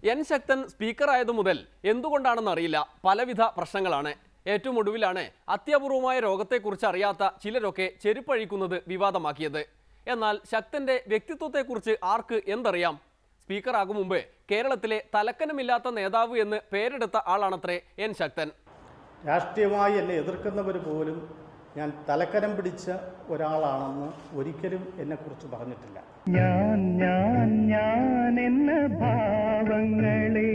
N ശക്തൻ സ്പീക്കറായതു മുതൽ എന്തുകൊണ്ടാണെന്നറിയില്ല പലവിധ പ്രശ്നങ്ങളാണ് ഏറ്റവും ഒടുവിലാണ് അത്യപൂർവമായ രോഗത്തെക്കുറിച്ച് അറിയാത്ത ചിലരൊക്കെ ചെരുപ്പഴിക്കുന്നത് വിവാദമാക്കിയത് എന്നാൽ ശക്തന്റെ വ്യക്തിത്വത്തെക്കുറിച്ച് ആർക്ക് എന്തറിയാം സ്പീക്കറാകും മുമ്പ് കേരളത്തിലെ തലക്കനമില്ലാത്ത നേതാവ് എന്ന് പേരെടുത്ത ആളാണത്രേ എൻ ശക്തൻ രാഷ്ട്രീയമായി എന്നെ എതിർക്കുന്നവർ പോലും ഞാൻ തലക്കനം പിടിച്ച ഒരാളാണെന്ന് ഒരിക്കലും എന്നെക്കുറിച്ച് പറഞ്ഞിട്ടില്ല ഞാൻ ഞാൻ ഞാൻ എന്ന ഭാവങ്ങളെ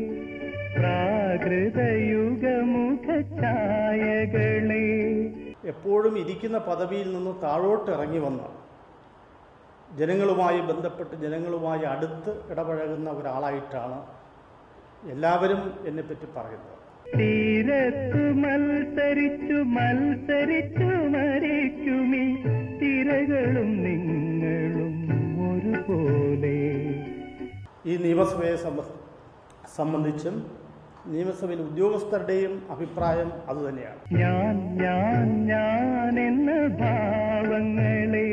പ്രാകൃതയുഗമുഖ ഛായകളെ എപ്പോഴും ഇരിക്കുന്ന പദവിയിൽ നിന്ന് താഴോട്ട് ഇറങ്ങി വന്ന് ജനങ്ങളുമായി ബന്ധപ്പെട്ട് ജനങ്ങളുമായി അടുത്ത് ഇടപഴകുന്ന ഒരാളായിട്ടാണ് എല്ലാവരും എന്നെപ്പറ്റി പറയുന്നത് തീരത്തു മത്സരിച്ചു മത്സരിച്ചു മരിക്കുമി തിരകളും നിങ്ങളും ഒരുപോലെ ഈ നിയമസഭയെ സംബ- സംബന്ധിച്ചും നിയമസഭയിലെ ഉദ്യോഗസ്ഥരുടെയും അഭിപ്രായം അതുതന്നെയാണ് ഞാൻ ഞാൻ ഞാൻ എന്ന ഭാവങ്ങളെ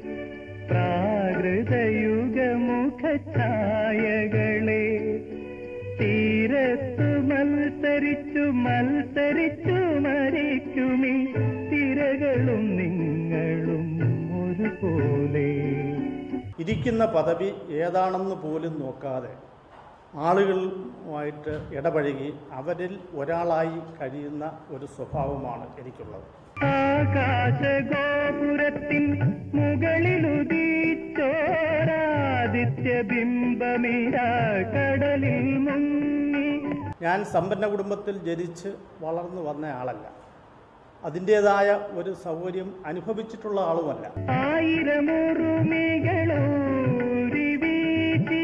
പ്രാകൃതയുഗമുഖ ഛായകളെ തീരത്തു മത്സരിച്ചു മത്സരിച്ചു മരിക്കുമി തിരകളും നിങ്ങളും ഒരുപോലെ ഇരിക്കുന്ന പദവി ഏതാണെന്ന് പോലും നോക്കാതെ ആളുകളുമായിട്ട് ഇടപഴകി അവരിൽ ഒരാളായി കഴിയുന്ന ഒരു സ്വഭാവമാണ് എനിക്കുള്ളത് ആകാശഗോപുരത്തിൻ മുകളിലുദിച്ചോരാദിത്യ ബിംബമിരാ കടലിൽ മുങ്ങി ഞാൻ സമ്പന്ന കുടുംബത്തിൽ ജനിച്ച് വളർന്നു വന്ന ആളല്ല അതിൻ്റേതായ ഒരു സൗകര്യം അനുഭവിച്ചിട്ടുള്ള ആളുമല്ല ആയിരമുറുമികളൂരി വീശി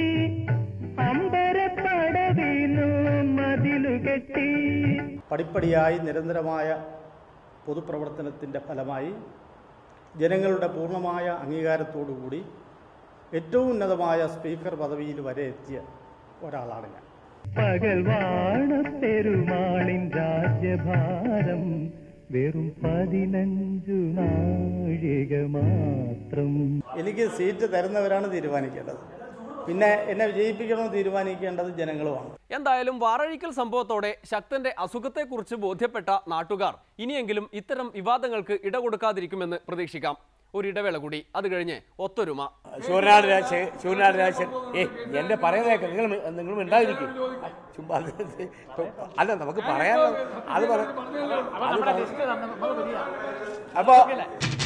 അമ്പരപ്പടവിനു മതിലു കെട്ടി പടിപ്പടിയായി നിരന്തരമായ പൊതുപ്രവർത്തനത്തിൻ്റെ ഫലമായി ജനങ്ങളുടെ പൂർണ്ണമായ അംഗീകാരത്തോടുകൂടി ഏറ്റവും ഉന്നതമായ സ്പീക്കർ പദവിയിൽ വരെ എത്തിയ ഒരാളാണ് ഞാൻ പകൽ വാണ പെരുമാളിൻ രാജ്യഭാരം വെറും പതിനഞ്ചു നാഴിക മാത്രം എനിക്ക് സീറ്റ് തരുന്നവരാണ് തീരുമാനിക്കേണ്ടത് പിന്നെ എന്നെ വിജയിപ്പിക്കണമെന്ന് തീരുമാനിക്കേണ്ടത് ജനങ്ങളുമാണ് എന്തായാലും വാറഴിക്കൽ സംഭവത്തോടെ ശക്തന്റെ അസുഖത്തെക്കുറിച്ച് ബോധ്യപ്പെട്ട നാട്ടുകാർ ഇനിയെങ്കിലും ഇത്തരം വിവാദങ്ങൾക്ക് ഇടകൊടുക്കാതിരിക്കുമെന്ന് പ്രതീക്ഷിക്കാം ഒരു ഇടവേള കൂടി അത് കഴിഞ്ഞ് ഒത്തൊരുമ ശൂരനാട് രാജ ശൂരനാട് രാജൻ ഏ എന്റെ പറയുന്നതൊക്കെ നിങ്ങൾ മി- നിങ്ങൾ മിണ്ടാതിരിക്കും ചുമ്മാ അത് അല്ല നമുക്ക് പറയാൻ അത് പറ അത് പറ- അപ്പോ